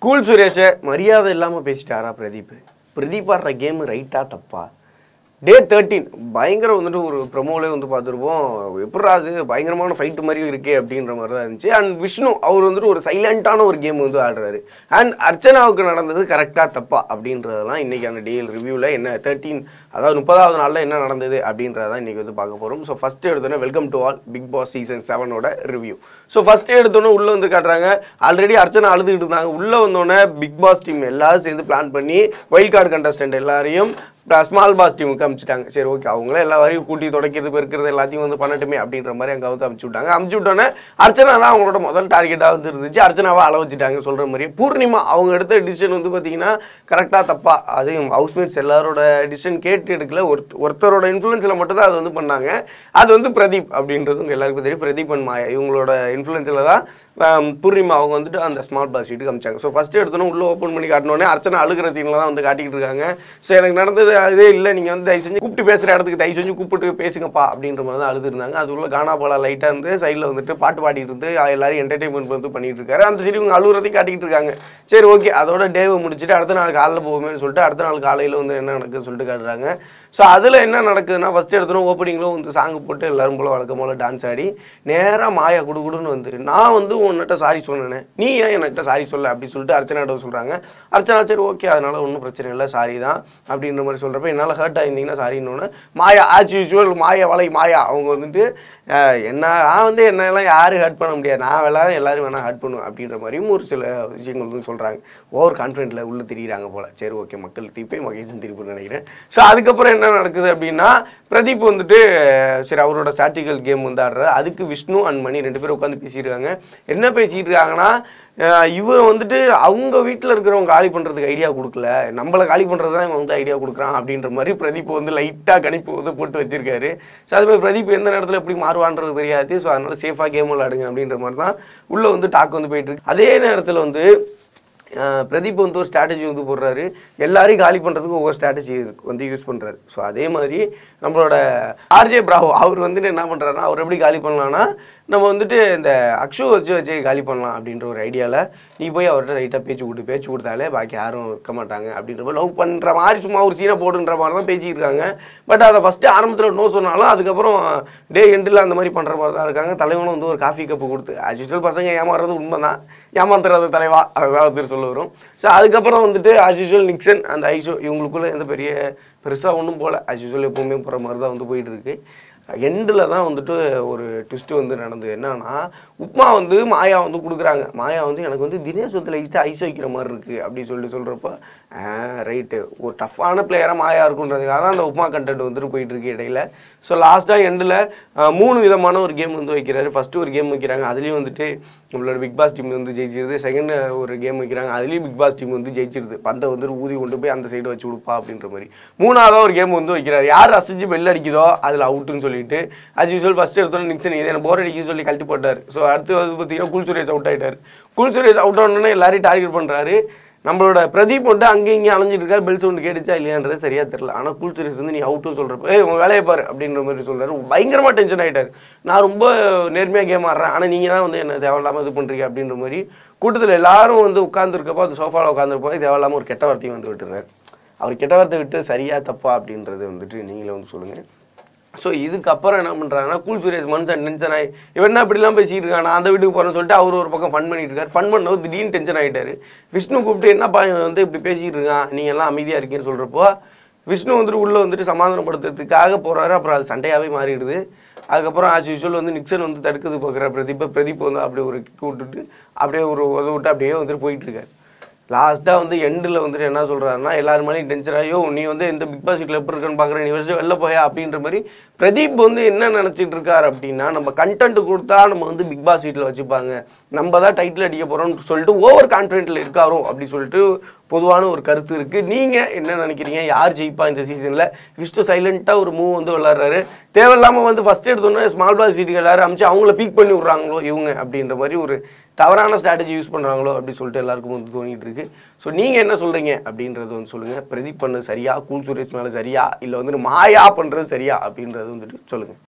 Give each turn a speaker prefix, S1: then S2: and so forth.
S1: cool சுரேஷை மரியாதை இல்லாமல் பேசிட்டாரா பிரதீப் பிரதீப் ஆடுற கேம் ரைட்டா தப்பா டே தேர்ட்டீன் பயங்கர வந்துட்டு ஒரு ப்ரமோலே வந்து பார்த்துருப்போம் எப்படா அது பயங்கரமான ஃபைட்டு மாதிரி இருக்கே அப்படின்ற மாதிரி தான் இருந்துச்சு அண்ட் விஷ்ணு அவர் வந்துட்டு ஒரு சைலண்டான ஒரு கேம் வந்து ஆடுறாரு அண்ட் அர்ச்சனாவுக்கு நடந்தது கரெக்டாக தப்பா அப்படின்றதெல்லாம் இன்றைக்கான டேல் ரிவ்யூவில் என்ன தேர்ட்டீன் அதாவது முப்பதாவது நாளில் என்ன நடந்தது அப்படின்றதான் இன்றைக்கி வந்து பார்க்க போகிறோம் ஸோ ஃபஸ்ட்டு எடுத்தோன்னே welcome to all Bigg Boss season செவனோட ரிவ்யூ ஸோ ஃபஸ்ட்டு எடுத்தோன்னே உள்ளே வந்து காட்டுறாங்க ஆல்ரெடி அர்ச்சனா அழுதுகிட்டு இருந்தாங்க உள்ளே வந்தோடனே பிக் பாஸ் டீம் எல்லாரும் சேர்ந்து பிளான் பண்ணி வைல்ட் கார்டு கண்டஸ்டன்ட் எல்லாரையும் ஸ்மால் பாஸ் டீமுக்கு அமுச்சிட்டாங்க சரி ஓகே அவங்களே எல்லா வரையும் கூட்டி தொடக்கிறது பெருக்கிறது எல்லாத்தையும் வந்து பண்ணட்டுமே அப்படின்ற மாதிரி அங்கே வந்து அமுச்சு விட்டாங்க அமுச்சு விட்டோன்னே அர்ச்சனா தான் அவங்களோட முதல் டார்கெட்டாக வந்து இருந்துச்சு அர்ச்சனாவை அள வச்சுட்டாங்க சொல்கிற மாதிரி பூர்ணிமா அவங்க எடுத்த டிசிஷன் வந்து பார்த்தீங்கன்னா கரெக்டாக தப்பா அதையும் ஹவுஸ்மேட்ஸ் எல்லாரோட டிசிஷன் கேட்டு எடுக்கல ஒருத்த ஒருத்தரோட இன்ஃப்ளூயன்ஸில் மட்டும் தான் அது வந்து பண்ணாங்க அது வந்து பிரதீப் அப்படின்றது உங்க எல்லாருக்கும் தெரியும் பிரதீப் அண்ட் மாயா இவங்களோட இன்ஃப்ளூயன்ஸில் தான் ஆம், பூர்ணிமா அவங்க வந்துட்டு அந்த ஸ்மார்ட் பாஸ் ஷீட்டுக்கு அமிச்சாங்க ஸோ ஃபஸ்ட்டு எடுத்தோன்னே உள்ளே ஓப்பன் பண்ணி காட்டினோடனே அர்ச்சனா அழுகிற சீனில் தான் வந்து காட்டிக்கிட்டு இருக்காங்க ஸோ எனக்கு நடந்தது அதே இல்லை நீங்கள் வந்து தயவு செஞ்சு கூப்பிட்டு பேசுகிற இடத்துக்கு தயவு செஞ்சு கூப்பிட்டு பேசுங்கப்பா அப்படின்ற மாதிரி தான் அழுதுருந்தாங்க அது உள்ள கானா போல லைட்டாக இருந்து சைடில் வந்துட்டு பாட்டு பாடிட்டு இருந்து எல்லாரும் என்டர்டைன்மெண்ட் வந்து பண்ணிட்டு இருக்காரு அந்த சரி இவங்க அழுகுறதையும் காட்டிக்கிட்டு இருக்காங்க சரி ஓகே அதோட டேவை முடிச்சுட்டு அடுத்த நாள் காலைல போகுமேன்னு சொல்லிட்டு அடுத்த நாள் காலையில் வந்து என்ன நடக்குதுன்னு சொல்லிட்டு காட்டுறாங்க ஸோ அதில் என்ன நடக்குதுன்னா ஃபஸ்ட்டு எடுத்தோன்னே ஓப்பனிங்கில் வந்து சாங் போட்டு எல்லாரும் போல வழக்கம் போல டான்ஸ் ஆடி நேராக மாயா குடுகுடுன்னு வந்து நான் வந்து உன்கிட்ட சாரி சொன்னேன் நீ ஏன் என்கிட்ட சாரி சொல்ல அப்படி சொல்லிட்டு அர்ச்சனாட்ட சொல்கிறாங்க அர்ச்சனா சரி ஓகே அதனால ஒன்றும் பிரச்சனை இல்லை சாரி தான் அப்படின்ற மாதிரி சொல்கிறப்ப என்னால் ஹர்ட் ஆயிருந்தீங்கன்னா சாரின்னு மாயா ஆஸ் யூஸ்வல் மாயா வலை மாயா அவங்க வந்துட்டு அஹ், என்ன நான் வந்து என்னெல்லாம் யாரும் ஹர்ட் பண்ண முடியாது நான் எல்லாரும் எல்லாரும் வேணால் ஹர்ட் பண்ணுவேன் அப்படின்ற மாதிரியும் ஒரு சில விஷயங்கள் வந்து சொல்கிறாங்க ஓவர் கான்ஃபிடென்ட்டில் உள்ள திரியிறாங்க போல் சரி ஓகே மக்கள் திருப்பி மகேஷன் திருப்பி நினைக்கிறேன் ஸோ அதுக்கப்புறம் என்ன நடக்குது அப்படின்னா பிரதீப் வந்துட்டு சரி அவரோட ஸ்டாட்டிக்கல் கேம் வந்து ஆடுறாரு அதுக்கு விஷ்ணு அண்ட் மணி ரெண்டு பேரும் உட்காந்து பேசியிருக்காங்க என்ன பேசிட்டு இருக்காங்கன்னா அஹ் இவர் வந்துட்டு அவங்க வீட்டில் இருக்கிறவங்க காலி பண்ணுறதுக்கு ஐடியா கொடுக்கல நம்மளை காலி பண்ணுறது தான் இவன் வந்து ஐடியா கொடுக்குறான் அப்படின்ற மாதிரி பிரதீப் வந்து லைட்டாக கணிப்பு வந்து போட்டு வச்சிருக்காரு ஸோ அது மாதிரி பிரதீப் எந்த நேரத்தில் எப்படி மாறுவான்றது தெரியாது ஸோ அதனால சேஃபாக கேம் விளாடுங்க அப்படின்ற மாதிரி தான் உள்ளே வந்து டாக் வந்து போயிட்டு இருக்கு அதே நேரத்தில் வந்து அஹ் பிரதீப் வந்து ஒரு ஸ்ட்ராட்டஜி வந்து போடுறாரு எல்லாரையும் காலி பண்ணுறதுக்கு ஒவ்வொரு ஸ்ட்ராட்டஜி வந்து யூஸ் பண்ணுறாரு ஸோ அதே மாதிரி நம்மளோட ஆர்ஜே பிராவோ அவர் வந்துட்டு என்ன பண்ணுறாருன்னா அவர் எப்படி காலி பண்ணலான்னா நம்ம வந்துட்டு இந்த அக்ஷு வச்சு வச்சு காலி பண்ணலாம் அப்படின்ற ஒரு ஐடியாவில் நீ போய் அவர்கிட்ட ரைட்டாக பேச்சு கொடுத்து பேச்சு கொடுத்தாலே பாக்கி யாரும் இருக்க மாட்டாங்க அப்படின்ற மாதிரி லவ் பண்ணுற மாதிரி சும்மா ஒரு சீனை போடுன்ற மாதிரி தான் பேசிட்டு இருக்காங்க பட் அதை ஃபஸ்ட்டு ஆரம்பத்தில் நோ சொன்னாலும் அதுக்கப்புறம் டே எண்டில் அந்த மாதிரி பண்ணுற மாதிரி தான் இருக்காங்க தலைவனும் வந்து ஒரு காஃபி கப்பு கொடுத்து as usual பசங்க ஏமாறுறது உண்மை தான் ஏமாத்துறது தலைவா அதுதான் வந்து சொல்ல வரும் ஸோ அதுக்கப்புறம் வந்துட்டு as usual நிக்சன் அந்த ஐஷோ இவங்களுக்குள்ள எந்த பெரிய பெருசாக ஒன்றும் போகல as usual எப்பவுமே போகிற மாதிரி தான் வந்து போயிட்டு இருக்கு எண்டில் தான் வந்துட்டு ஒரு ட்விஸ்ட்டு வந்து நடந்தது என்னன்னா உப்மா வந்து மாயா வந்து கொடுக்குறாங்க மாயா வந்து எனக்கு வந்து தினேஷ் வந்து லைட்டாக ஐஸ் வைக்கிற மாதிரி இருக்குது அப்படின்னு சொல்லி சொல்கிறப்ப ரைட்டு ஒரு டஃப்பான பிளேயராக மாயா இருக்குன்றதுக்காக தான் அந்த உப்மா கண்டென்ட் வந்துட்டு போயிட்டு இருக்கு இடையில ஸோ லாஸ்ட்டாக எண்டில் மூணு விதமான ஒரு கேம் வந்து வைக்கிறாரு ஃபஸ்ட்டு ஒரு கேம் வைக்கிறாங்க அதுலேயும் வந்துட்டு நம்மளோட பிக் பாஸ் டீம் வந்து ஜெயிச்சிருது செகண்ட் ஒரு கேம் வைக்கிறாங்க அதுலேயும் பிக் பாஸ் டீம் வந்து ஜெயிச்சிருது பந்தை வந்துட்டு ஊதி கொண்டு போய் அந்த சைடு வச்சு கொடுப்பா அப்படின்ற மாதிரி மூணாவதாக ஒரு கேம் வந்து வைக்கிறாரு யார் அசைஞ்சு பெல் அடிக்குதோ அதில் அவுட்டுன்னு சொல்லிட்டு அது யூஸ்வல் ஃபஸ்ட் எடுத்தோன்னே நிக்சன் இது எனக்கு போர் அடிக்க சொல்லி கழட்டி போட்டார் ஸோ அடுத்து வந்து பார்த்தீங்கன்னா குல் சுரேஷ் அவுட் ஆயிட்டார் குல் சுரேஷ் அவுட் ஆனோடனே எல்லாரையும் டார்கெட் பண்ணுறாரு நம்மளோட பிரதீப் வந்து அங்கேயும் இங்கேயும் அலைஞ்சிட்டு இருக்காரு பெல் சவுண்ட் கேட்டுச்சா இல்லையான்றது சரியா தெரியல ஆனால் கூல் சுரேஷ் வந்து நீ அவுட்டும் சொல்கிறப்ப ஏய் உன் வேலையை பாரு அப்படின்ற மாதிரி சொல்றாரு பயங்கரமாக டென்ஷன் ஆயிட்டாரு நான் ரொம்ப நேர்மையாக கேம் ஆடுறேன் ஆனால் நீங்கள் தான் வந்து என்ன தேவையில்லாமல் இது பண்ணுறீங்க அப்படின்ற மாதிரி கூட்டத்தில் எல்லாரும் வந்து உட்காந்துருக்கப்போ அந்த சோஃபாவில் உட்காந்துருப்போ தேவையில்லாமல் ஒரு கெட்ட வார்த்தையும் வந்து விட்டுறாரு அவர் கெட்ட வார்த்தை விட்டு சரியா தப்பா அப்படின்றது வந்துட்டு நீங்களே வந்து சொல்லுங்கள் ஸோ இதுக்கப்புறம் என்ன பண்ணுறாங்கன்னா கூல் சுரேஷ் மனுஷன் டென்ஷன் ஆகி இவன் என்ன இப்படிலாம் பேசிட்டு இருக்கான் நான் அந்த வீட்டுக்கு போகிறேன்னு சொல்லிட்டு அவர் ஒரு பக்கம் ஃபன் பண்ணிட்டு இருக்காரு ஃபன் பண்ணவர் திடீர்னு டென்ஷன் ஆகிட்டாரு விஷ்ணு கூப்பிட்டு என்னப்பா இவன் வந்து இப்படி பேசிட்டு இருக்கான் நீங்கள் எல்லாம் அமைதியாக இருக்கீங்கன்னு சொல்கிறப்போ விஷ்ணு வந்துட்டு உள்ளே வந்துட்டு சமாதானப்படுத்துறதுக்காக போகிறாரு அப்புறம் அது சண்டையாகவே மாறிடுது அதுக்கப்புறம் ஆஸ் யூஸ்வல் வந்து நிக்சன் வந்து தடுக்கிறது பார்க்குற பிரதீப் பிரதீப் வந்து அப்படியே ஒரு கிக் விட்டுட்டு அப்படியே ஒரு உதவி விட்டு அப்படியே வந்துட்டு போயிட்டு இருக்காரு லாஸ்ட்டாக வந்து எண்டில் வந்துட்டு என்ன சொல்கிறாருன்னா எல்லாரும் மேலேயும் டென்ஷன் ஆகியோ நீ வந்து இந்த பிக் பாஸ் வீட்டில் எப்படி இருக்குன்னு பார்க்குற நீ வருஷம் வெளில போயா அப்படின்ற மாதிரி பிரதீப் வந்து என்ன நினச்சிட்டு இருக்காரு அப்படின்னா நம்ம கண்டென்ட் கொடுத்தா நம்ம வந்து பிக் பாஸ் வீட்டில் வச்சுப்பாங்க நம்ம தான் டைட்டில் அடிக்க போகிறோம்னு சொல்லிட்டு ஓவர் கான்ஃபிடென்ட்டில் இருக்காரோ அப்படி சொல்லிட்டு பொதுவான ஒரு கருத்து இருக்குது நீங்கள் என்ன நினைக்கிறீங்க யார் ஜெயிப்பா இந்த சீசனில் விஷ்ணு சைலண்ட்டாக ஒரு மூவ் வந்து விளாட்றாரு தேவையில்லாமல் வந்து ஃபஸ்ட் எடுத்தோன்னே ஸ்மால் பாஸ் வீட்டுக்கு எல்லாரும் அமிச்சு அவங்கள பீக் பண்ணி விட்றாங்களோ இவங்க அப்படின்ற மாதிரி ஒரு தவறான ஸ்ட்ராட்டஜி யூஸ் பண்ணுறாங்களோ அப்படி சொல்லிட்டு எல்லாருக்கும் வந்து தோணிட்டு இருக்கு ஸோ நீங்கள் என்ன சொல்கிறீங்க அப்படின்றது வந்து சொல்லுங்கள் பிரதீப் பண்ணது சரியா கூல் சுரேஷ் மேலே சரியா இல்லை வந்துட்டு மாயா பண்ணுறது சரியா அப்படின்றது வந்துட்டு சொல்லுங்கள்